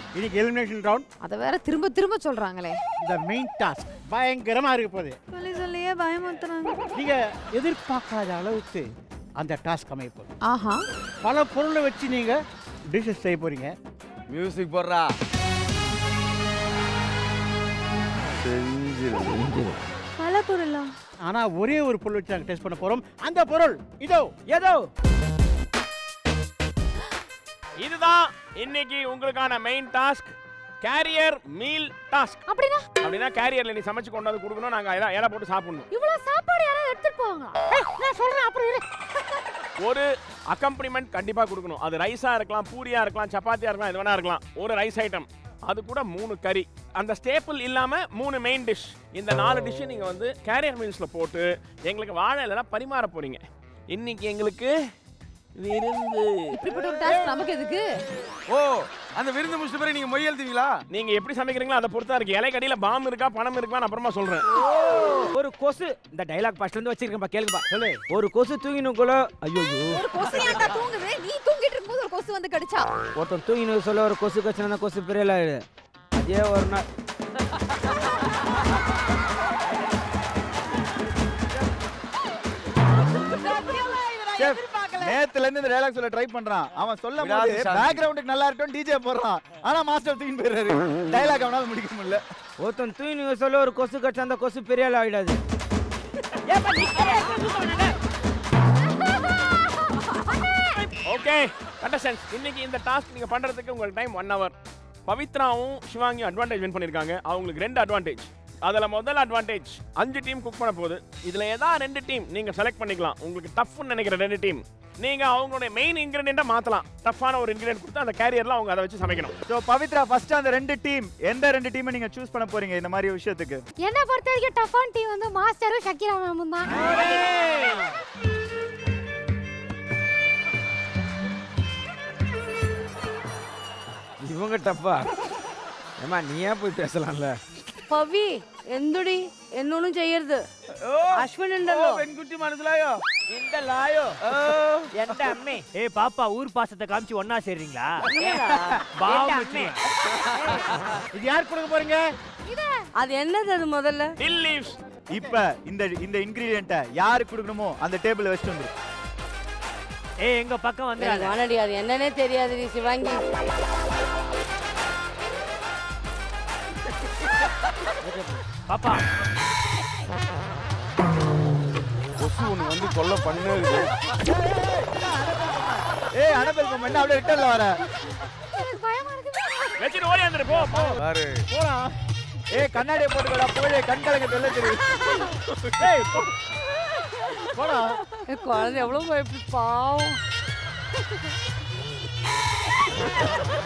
இன்னைக்கு elimination round அதை வேற திரும்ப திரும்ப சொல்றாங்களே இந்த மெயின் டாஸ்க் பயங்கரமா இருக்க போகுது சொல்லி சொல்லியே பயமுத்துறாங்க நீங்க எதிர்பார்க்காத அளவுக்கு அந்த டாஸ்க் அமைய போகுது ஆஹா பல பொருளை வச்சு நீங்க டிஷ்ஷஸ் செய்ய போறீங்க மியூசிக் போடுறா பல பொருளா ஆனா ஒரே ஒரு பொருள் வச்சு நாங்க டெஸ்ட் பண்ண போறோம் அந்த பொருள் இதோ ஏதோ இதுதான் இன்னைக்கு உங்களுக்கான main task carrier meal task அப்படின்னா அப்படின்னா கேரியர்ல நீ சமைச்சு கொண்டு வந்து கொடுக்கணும் நாங்க எல்லாம் இலை போட்டு சாப்பிடணும் இவ்வளவு சாப்பாடு யாராவது எடுத்துட்டு போவாங்களா நான் சொல்றேன் அப்புறம் இரு. ஒரு அக்கம்பனிமெண்ட் கண்டிப்பா கொடுக்கணும் அது ரைஸா இருக்கலாம் பூரியா இருக்கலாம் சப்பாத்தியா இருக்கலாம் எது வேணா இருக்கலாம் ஒரு ரைஸ் ஐட்டம் அது கூட மூணு கறி அந்த ஸ்டேபிள் இல்லாம மூணு மெயின் டிஷ் இந்த நாலு டிஷ் நீங்க வந்து கேரியர் மீல்ஸ்ல போட்டு எங்களுக்கு வாழை இலைனா பரிமாற போறீங்க இன்னைக்கு எங்களுக்கு விருந்து இப்படிப்பட்ட ஒரு டாஸ்க் நமக்கு எதுக்கு ஓ அந்த விருந்து முடிச்சிட்ட பிறகு நீங்க மொய் எழுதுவீங்களா நீங்க எப்படி சமைக்கிறீங்களோ அதை பொறுத்தா இருக்கு இலைக்கடியில பாம் இருக்கா பணம் இருக்கா அப்புறமா சொல்றேன் ஒரு கொசு இந்த டைலாக் ஃபர்ஸ்ட்ல இருந்து வச்சிருக்கேன்ப்பா கேளுப்பா சொல்லு ஒரு கொசு தூங்கினுக்குள்ள ஐயோ ஒரு கொசு ஏன்டா தூங்குது நீ தூங்கிட்டு இருக்கும்போது ஒரு கொசு வந்து கடிச்சா ஒருத்தன் தூங்கினு சொல்ல ஒரு கொசு கச்சுனா அந்த கொசு பெரிய ஆயிடு அதே ஒரு நாள் நேத்துல இருந்து இந்த டைலாக் சொல்ல ட்ரை பண்றான் அவன் சொல்லும் போது விடாது சாந்தி. பேக்ரவுண்டுக்கு நல்லா இருக்கட்டும் டிஜே போடுறான் ஆனா மாஸ்டர் தூக்கி போயிடுறாரு டைலாக் அவனால முடிக்க முடியல ஒருத்தன் தூங்கினு சொல்ல ஒரு கொசு கச்சா அந்த கொசு பெரிய ஆள் ஆயிடாது ஓகே கண்டஸ்டன்ஸ் இன்னைக்கு இந்த டாஸ்க் நீங்க பண்றதுக்கு உங்களுக்கு டைம் ஒன் ஹவர் பவித்ராவும் சிவாங்கியும் அட்வான்டேஜ் வின் பண்ணிருக்காங்க அவங்களுக்கு ரெண்டு அட்வான்டேஜ் அதுல முதல் அட்வான்டேஜ் அஞ்சு டீம் குக் பண்ண போகுது இதுல ஏதா ரெண்டு டீம் நீங்க செலக்ட் பண்ணிக்கலாம் உங்களுக்கு டஃப்னு நினைக்கிற ரெண்டு டீம் நீங்க அவங்களுடைய மெயின் இன்கிரீடியண்ட்டை மாத்தலாம் டஃப்பான ஒரு இன்கிரீடியன்ட் கொடுத்து அந்த கேரியர்ல அவங்க அதை வச்சு சமைக்கணும் சோ பவித்ரா ஃபர்ஸ்ட் அந்த ரெண்டு டீம் எந்த ரெண்டு டீமை நீங்க சூஸ் பண்ண போறீங்க இந்த மாதிரி விஷயத்துக்கு என்ன பொறுத்த வரைக்கும் டஃபான் டீம் வந்து மாஸ்டரும் ஷக்கிரா மேமும் தான் இவங்க டப்பா ஏமா நீயே போய் பேசலாம்ல പവി എന്തുടി എന്നൊന്നും ചെയ്യരുത് അശ്വിൻ ഉണ്ടല്ലോ பெண்குட்டி மனசுலாயோ இந்த லாயோ எந்த அம்மே ஏய் பாப்பா ஊர் பாசத்தை காமிச்சு ஒன்னா சேர்றீங்களா இது யார் கொடுக்க போறீங்க அது என்னது அது முதல்ல டில் லீவ்ஸ் இப்ப இந்த இந்த இன்கிரிடியன்ட்டை யாருக்கு கொடுக்கணுமோ அந்த டேபிள் வச்சுட்டு வந்துரு ஏய் எங்க பக்கம் வந்து எனக்கு வானடி அது என்னன்னே தெரியாதுடி சிவாங்கி பாப்பா கொசு ஒண்ணு வந்து கொல்ல பண்ணே இருக்கு ஏய் அனபல் பொம்மை என்ன அப்படியே ரிட்டர்ன்ல வர பயமா இருக்கு வச்சுட்டு ஓடி வந்துரு போ போ பாரு போலாம் ஏய் கண்ணாடியை போட்டுக்கடா போய் கண் கலங்க தெரியல தெரியும் ஏய் போ. போலாம் குழந்தை எவ்வளவு பயப்படி பாவம்